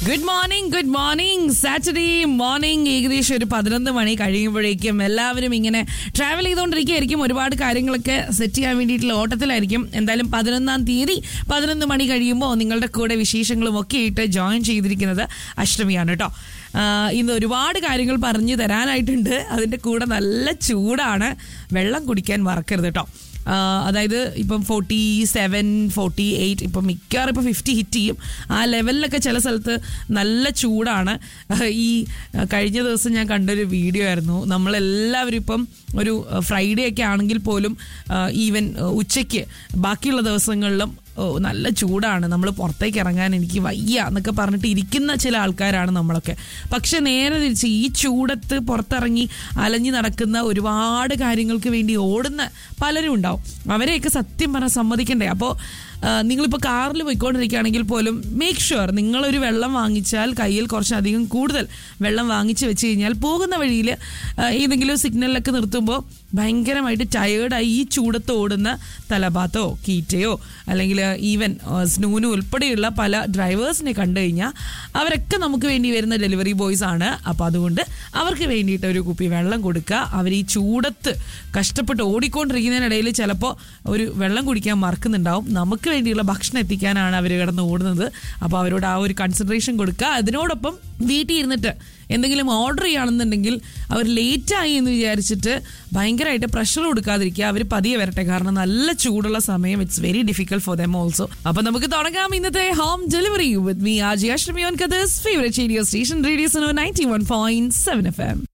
good morning good morning Saturday morning ഏകദേശം ഒരു പതിനൊന്ന് മണി കഴിയുമ്പോഴേക്കും എല്ലാവരും ഇങ്ങനെ ട്രാവൽ ചെയ്തുകൊണ്ടിരിക്കുകയായിരിക്കും ഒരുപാട് കാര്യങ്ങളൊക്കെ സെറ്റ് ചെയ്യാൻ വേണ്ടിയിട്ടുള്ള ഓട്ടത്തിലായിരിക്കും എന്തായാലും പതിനൊന്നാം തീയതി പതിനൊന്ന് മണി കഴിയുമ്പോൾ നിങ്ങളുടെ കൂടെ വിശേഷങ്ങളും ഒക്കെ ആയിട്ട് ജോയിൻ ചെയ്തിരിക്കുന്നത് അഷ്ടമിയാണ് കേട്ടോ ആഹ് ഇന്ന് ഒരുപാട് കാര്യങ്ങൾ പറഞ്ഞു തരാനായിട്ടുണ്ട് അതിൻ്റെ കൂടെ നല്ല ചൂടാണ് വെള്ളം കുടിക്കാൻ മറക്കരുത് കേട്ടോ ആഹ് അതായത് ഇപ്പം ഫോർട്ടി സെവൻ ഫോർട്ടി എയ്റ്റ് ഇപ്പം മിക്കവാറും ഇപ്പം ഫിഫ്റ്റി ഹിറ്റ് ചെയ്യും ആ ലെവലിലൊക്കെ ചില സ്ഥലത്ത് നല്ല ചൂടാണ് ആഹ് ഈ ആഹ് കഴിഞ്ഞ ദിവസം ഞാൻ കണ്ടൊരു വീഡിയോ ആയിരുന്നു നമ്മളെല്ലാവരും ഇപ്പം ഒരു ഫ്രൈഡേ ഒക്കെ ആണെങ്കിൽ പോലും ഈവൻ ഉച്ചയ്ക്ക് ബാക്കിയുള്ള ദിവസങ്ങളിലും ഓ നല്ല ചൂടാണ് നമ്മൾ പുറത്തേക്ക് ഇറങ്ങാൻ എനിക്ക് വയ്യ എന്നൊക്കെ പറഞ്ഞിട്ട് ഇരിക്കുന്ന ചില ആൾക്കാരാണ് നമ്മളൊക്കെ പക്ഷെ നേരെ തിരിച്ച് ഈ ചൂടത്ത് പുറത്തിറങ്ങി അലഞ്ഞു നടക്കുന്ന ഒരുപാട് കാര്യങ്ങൾക്ക് വേണ്ടി ഓടുന്ന പലരും ഉണ്ടാവും അവരെയൊക്കെ സത്യം പറഞ്ഞാൽ സമ്മതിക്കണ്ടേ അപ്പോൾ നിങ്ങളിപ്പോൾ കാറിൽ പോയിക്കൊണ്ടിരിക്കുകയാണെങ്കിൽ പോലും മേക്ക് ഷുവർ നിങ്ങളൊരു വെള്ളം വാങ്ങിച്ചാൽ കയ്യിൽ കുറച്ചധികം കൂടുതൽ വെള്ളം വാങ്ങിച്ച് വെച്ച് കഴിഞ്ഞാൽ പോകുന്ന വഴിയിൽ ഏതെങ്കിലും സിഗ്നലിലൊക്കെ നിർത്തുമ്പോൾ ഭയങ്കരമായിട്ട് ടയേർഡായി ഈ ചൂടത്ത് ഓടുന്ന തലഭാത്തോ കീറ്റയോ അല്ലെങ്കിൽ ഈവൻ സ്നൂനു ഉൾപ്പെടെയുള്ള പല ഡ്രൈവേഴ്സിനെ കണ്ടു കഴിഞ്ഞാൽ അവരൊക്കെ നമുക്ക് വേണ്ടി വരുന്ന ഡെലിവറി ബോയ്സ് ആണ് അപ്പോൾ അതുകൊണ്ട് അവർക്ക് വേണ്ടിയിട്ട് ഒരു കുപ്പി വെള്ളം കൊടുക്കുക അവർ ഈ ചൂടത്ത് കഷ്ടപ്പെട്ട് ഓടിക്കൊണ്ടിരിക്കുന്നതിനിടയിൽ ചിലപ്പോൾ ഒരു വെള്ളം കുടിക്കാൻ മറക്കുന്നുണ്ടാവും നമുക്ക് വേണ്ടിയുള്ള ഭക്ഷണം എത്തിക്കാനാണ് അവർ കിടന്ന് ഓടുന്നത് അപ്പോൾ അവരോട് ആ ഒരു കൺസിഡറേഷൻ കൊടുക്കുക അതിനോടൊപ്പം വീട്ടിൽ ഇരുന്നിട്ട് എന്തെങ്കിലും ഓർഡർ ചെയ്യുകയാണെന്നുണ്ടെങ്കിൽ അവർ ലേറ്റായി എന്ന് വിചാരിച്ചിട്ട് ഭയങ്കരമായിട്ട് പ്രഷർ കൊടുക്കാതിരിക്കുക അവർ പതിയെ വരട്ടെ കാരണം നല്ല ചൂടുള്ള സമയം it's very difficult for them also അപ്പൊ നമുക്ക് തുടങ്ങാം ഇന്നത്തെ home delivery with me RJ Ashtami on കഥസ് favourite radio station radio ninety one point seven F M